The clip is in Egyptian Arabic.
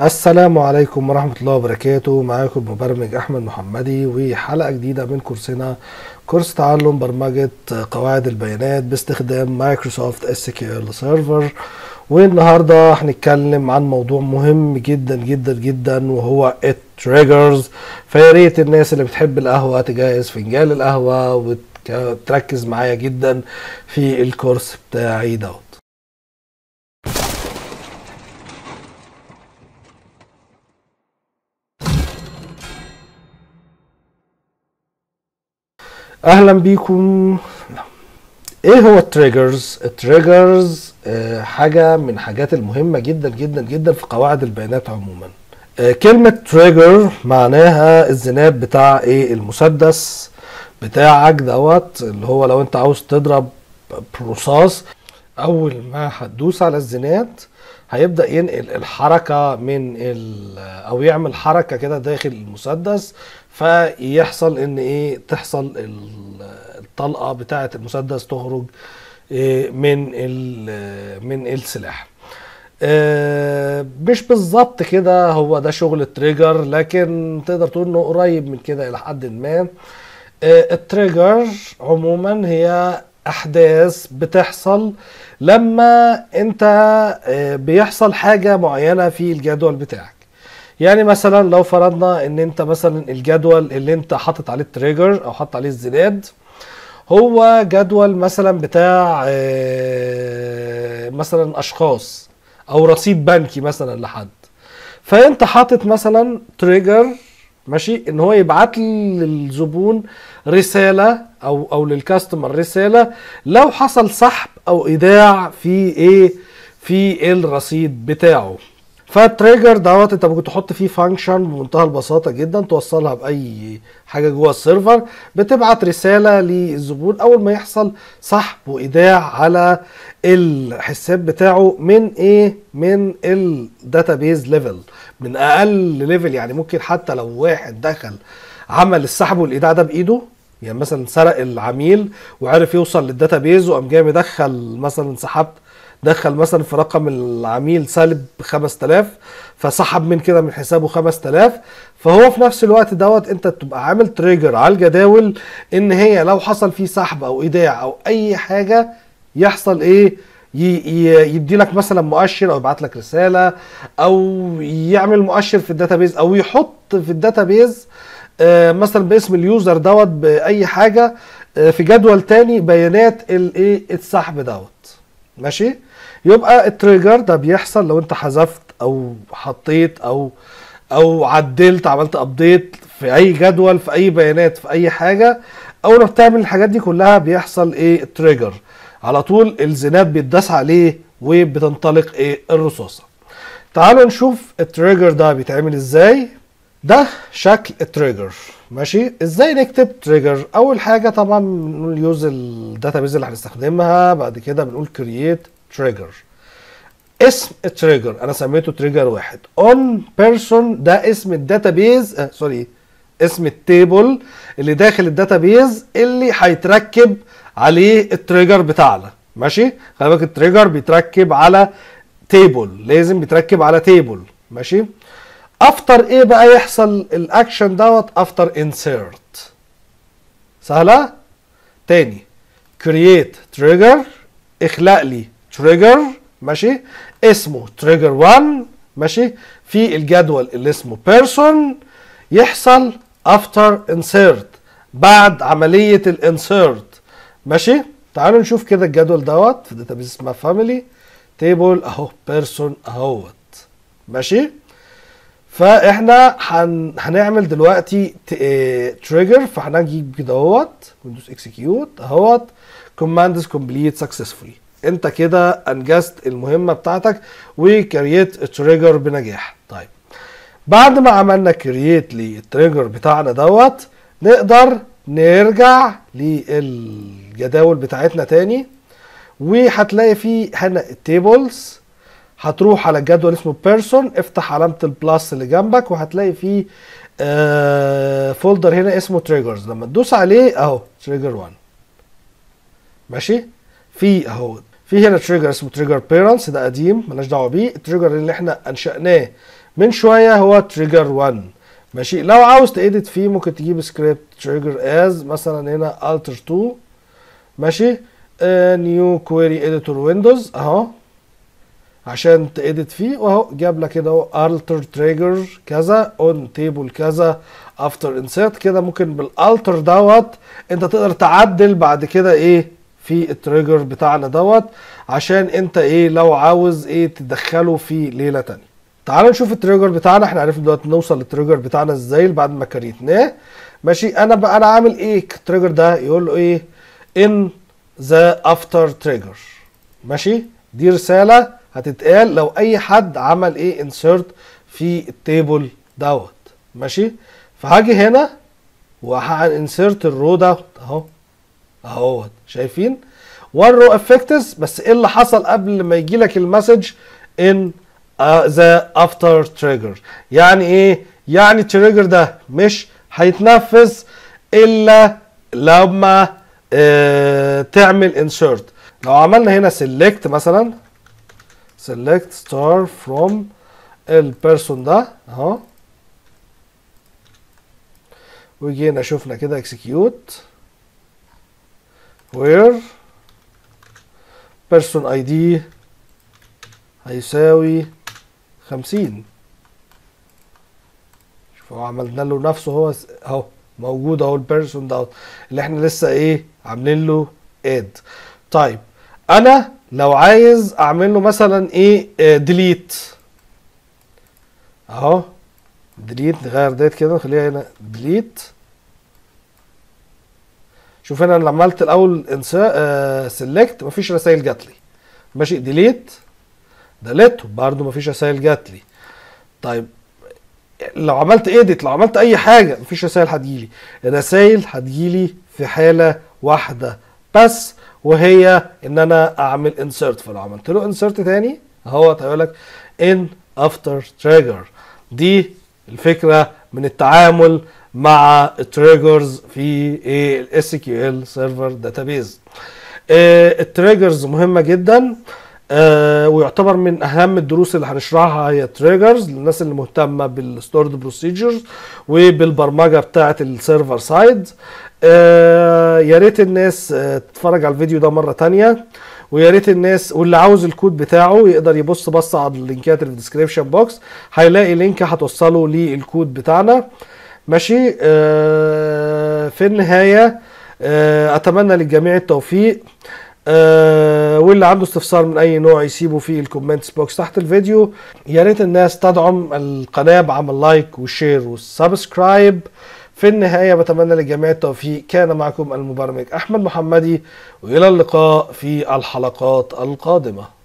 السلام عليكم ورحمة الله وبركاته معاكم مبرمج أحمد محمدي وحلقة جديدة من كورسنا كورس تعلم برمجة قواعد البيانات باستخدام مايكروسوفت اس كيو ال سيرفر والنهارده هنتكلم عن موضوع مهم جدا جدا جدا وهو التريجرز فيا ريت الناس اللي بتحب القهوة تجهز فنجان القهوة وتركز معايا جدا في الكورس بتاعي دوت اهلا بيكم ايه هو التريجرز التريجرز آه، حاجه من الحاجات المهمه جدا جدا جدا في قواعد البيانات عموما آه، كلمه تريجر معناها الزناد بتاع ايه المسدس بتاعك دوت اللي هو لو انت عاوز تضرب برصاص اول ما هتدوس على الزناد هيبدا ينقل الحركه من ال او يعمل حركه كده داخل المسدس فيحصل ان ايه تحصل ال- الطلقه بتاعه المسدس تخرج إيه من ال- من السلاح آه، مش بالظبط كده هو ده شغل التريجر لكن تقدر تقول انه قريب من كده الى حد ما آه، التريجر عموما هي احداث بتحصل لما انت آه، بيحصل حاجه معينه في الجدول بتاعك يعني مثلا لو فرضنا ان انت مثلا الجدول اللي انت حاطط عليه التريجر او حاطط عليه الزناد هو جدول مثلا بتاع آه، مثلا اشخاص او رصيد بنكي مثلا لحد فانت حاطط مثلا تريجر ماشي ان هو يبعت للزبون رساله او او للكاستمر رساله لو حصل سحب او ايداع في ايه في الرصيد بتاعه فالتريجر دوت انت ممكن تحط فيه فانكشن بمنتهى البساطه جدا توصلها باي حاجه جوه السيرفر بتبعت رساله للزبون اول ما يحصل سحب وايداع على الحساب بتاعه من ايه من الداتابيز ليفل من اقل ليفل يعني ممكن حتى لو واحد دخل عمل السحب والايداع ده بايده يعني مثلا سرق العميل وعرف يوصل للداتابيز وقام جاي مدخل مثلا سحبت دخل مثلا في رقم العميل سالب 5000 فسحب من كده من حسابه 5000 فهو في نفس الوقت دوت انت تبقى عامل تريجر على الجداول ان هي لو حصل فيه سحب او ايداع او اي حاجه يحصل ايه يدي لك مثلا مؤشر او يبعت لك رساله او يعمل مؤشر في الداتابيز او يحط في الداتابيز آه، مثلا باسم اليوزر دوت باي حاجه آه، في جدول تاني بيانات الايه السحب دوت ماشي يبقى التريجر ده بيحصل لو انت حذفت او حطيت او او عدلت عملت ابديت في اي جدول في اي بيانات في اي حاجه اول ما بتعمل الحاجات دي كلها بيحصل ايه التريجر على طول الزناد بيتداس عليه وبتنطلق ايه الرصاصه تعالوا نشوف التريجر ده بيتعمل ازاي ده شكل التريجر ماشي ازاي نكتب تريجر اول حاجه طبعا بنقول يوز الداتابيز اللي هنستخدمها بعد كده بنقول كرييت تريجر اسم التريجر انا سميته تريجر واحد اون بيرسون ده اسم الداتابيز آه سوري اسم التيبل اللي داخل الداتابيز اللي هيتركب عليه التريجر بتاعنا ماشي خلي بالك التريجر بيتركب على تيبل لازم بيتركب على تيبل ماشي افتر ايه بقى يحصل الاكشن دوت افتر انسيرت سهله تاني كرييت تريجر اخلق لي تريجر ماشي اسمه تريجر 1 ماشي في الجدول اللي اسمه بيرسون يحصل افتر انسيرت بعد عمليه الانسيرت ماشي تعالوا نشوف كده الجدول دوت في داتابيز اسمها فاميلي تيبل اهو بيرسون اهوت ماشي فاحنا هن... هنعمل دلوقتي تريجر فهنجيب كده اهوت ويندوز اكسكيوت اهوت كوماندز كومبليت سكسسفولي انت كده انجزت المهمه بتاعتك وكرييت التريجر بنجاح طيب بعد ما عملنا كرييت للتريجر بتاعنا دوت نقدر نرجع للجداول بتاعتنا تاني وهتلاقي فيه هنا التيبلز هتروح على الجدول اسمه بيرسون افتح علامة البلس اللي جنبك وهتلاقي فيه آه فولدر هنا اسمه تريجرز لما تدوس عليه اهو تريجر 1 ماشي في اهو في هنا تريجر اسمه تريجر بيرنتس ده قديم مالناش دعوه بيه التريجر اللي احنا انشأناه من شويه هو تريجر 1 ماشي لو عاوز تedit فيه ممكن تجيب سكريبت تريجر از مثلا هنا التر 2 ماشي نيو كويري اديتور ويندوز اهو عشان تedit فيه واهو جاب لك كده اهو التر تريجر كذا اون تيبل كذا افتر انسيرت كده ممكن بالالتر دوت انت تقدر تعدل بعد كده ايه في التريجر بتاعنا دوت عشان انت ايه لو عاوز ايه تدخله في ليله تانية تعالوا نشوف التريجر بتاعنا احنا عرفنا دلوقتي نوصل للتريجر بتاعنا ازاي بعد ما كريتناه ماشي انا بقى انا عامل ايه التريجر ده يقول له ايه ان ذا افتر تريجر ماشي دي رساله هتتقال لو اي حد عمل ايه انسيرت في التيبل دوت ماشي فهاجي هنا وهانسيرت الرو دوت اهو اهوت شايفين والرو افكتس بس ايه اللي حصل قبل ما يجي لك المسج ان ذا افتر تريجر يعني ايه يعني التريجر ده مش هيتنفذ الا لما اه تعمل انسيرت لو عملنا هنا سيلكت مثلا سيلكت ستار فروم البيرسون ده اهو وجينا شفنا كده اكسكيوت where person id هيساوي خمسين شوف هو عملنا له نفسه هو اهو موجود اهو البيرسون دوت اللي احنا لسه ايه عاملين له اد طيب انا لو عايز اعمل له مثلا ايه ديليت اهو ديليت نغير ديت كده نخليها هنا ديليت شوف هنا انا عملت الاول انسا آه سيلكت مفيش رسائل جات لي ماشي ديليت دلت برضه مفيش رسائل جات لي طيب لو عملت ايديت لو عملت اي حاجه مفيش رسائل هتجيلي الرسائل هتجيلي في حاله واحده بس وهي ان انا اعمل انسرت فلو عملت له انسرت تاني اهو هيقول لك ان افتر تريجر دي الفكره من التعامل مع التريجرز في الاس كيو ال سيرفر داتابيز التريجرز مهمه جدا آه ويعتبر من اهم الدروس اللي هنشرحها هي تريجرز للناس اللي مهتمه بالستورد بروسيجرز وبالبرمجه بتاعه السيرفر سايد آه يا ريت الناس آه تتفرج على الفيديو ده مره تانية ويا ريت الناس واللي عاوز الكود بتاعه يقدر يبص بص على اللينكات اللي في الديسكريبشن بوكس هيلاقي لينك هتوصله للكود بتاعنا ماشي آه في النهايه آه اتمنى للجميع التوفيق آه واللي عنده استفسار من اي نوع يسيبه في الكومنتس بوكس تحت الفيديو يا ريت الناس تدعم القناه بعمل لايك وشير وسبسكرايب في النهايه بتمنى للجميع التوفيق كان معكم المبرمج احمد محمدي والى اللقاء في الحلقات القادمه